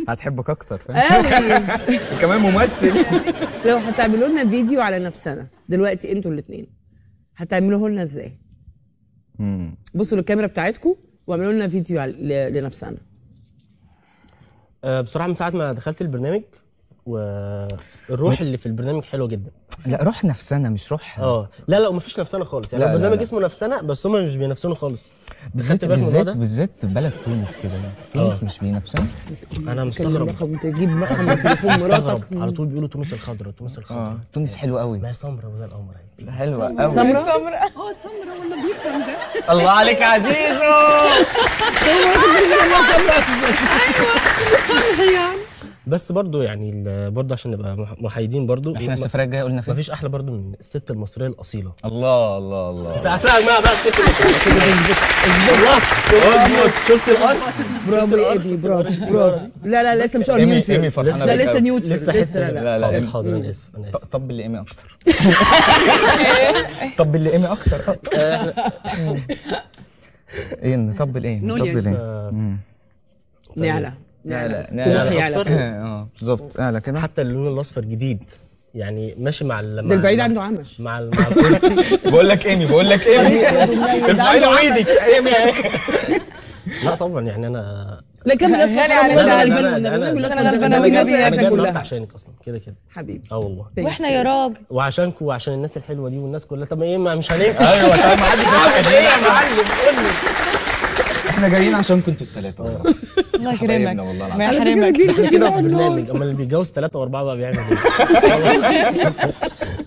هتحبك اكتر فاهم قوي كمان ممثل لو هتعملوا لنا فيديو على نفسنا دلوقتي انتوا الاثنين هتعملوه لنا ازاي بصوا للكاميرا بتاعتكم واعملوا لنا فيديو على- ل- لنفسنا آه، بصراحه من ساعه ما دخلت البرنامج والروح اللي في البرنامج حلوه جدا لا روح نفسنا مش روح اه لا لا ومفيش نفسنا خالص يعني لا، لا، البرنامج لا. اسمه نفسنا بس هم مش بينافسونا خالص بالذات خدت بالك من الموضوع بالذات ده؟ بالذات بلد تونس كده تونس مش بينافسنا انا تكلم مستغرب رقم تجيب رقم من تليفون مستغرب مراتك على طول بيقولوا تونس الخضراء تونس الخضراء اه تونس حلوه قوي ما هي سمرا وزي القمر يعني حلوه قوي سمرة اه سمرة ولا بيفهم ده الله عليك يا عزيزو قمح يعني بس برضو يعني ال- برضو عشان نبقى مح- محايدين برضو احنا ما- السفريه الجايه قلنا فين مفيش احلى برضو من الست المصريه الاصيله الله الله الله سقفها يا جماعه بقى الست المصريه اظبط شفت الارض برافو يا ابني برافو برافو لا لا لسه مش ار إيمي- نيوتن إيمي فرحانة لا بيك لسه أوي. نيوتن لسه لسه حته لا لا، لا. حاضر حاضر انا اسف انا اسف طب اللي ايمي اكتر طب اللي ايمي اكتر ايه نطبل ايه نقول نطبل يعني. ايه نعلى نعلى نعلى نعلى يعلى أكتر. اه بالظبط اعلى كده حتى اللون الاصفر جديد يعني ماشي مع ال- ده مع البعيد مع- عنده عمش مع ال- مع الكرسي بقول لك ايمي بقول لك ايمي ارفعي له ايدك ايمي لا طبعا يعني انا لا كمل اصلا هاني حرام عليك. والله لا، لا، غلبان لا، والنبي، لا، لا، والنبي لا، الأصفر أنا ده غلبانة غلبان والنبي جدا انا جاي النهارده كلها عشانك اصلا كده كده حبيبي اه والله واحنا يا راجل وعشانكم وعشان الناس الحلوه دي والناس كلها طب ايه ما مش هننفع ايوه طيب ما حدش هيفكر ايه يا معلم قول لي احنا جايين عشان كنتوا الثلاثه والله الله حبايبنا يكرمك والله ما العظيم. يحرمك احنا كده في برنامج اما اللي بيتجوز ثلاثه واربعه بقى بيعمل ايه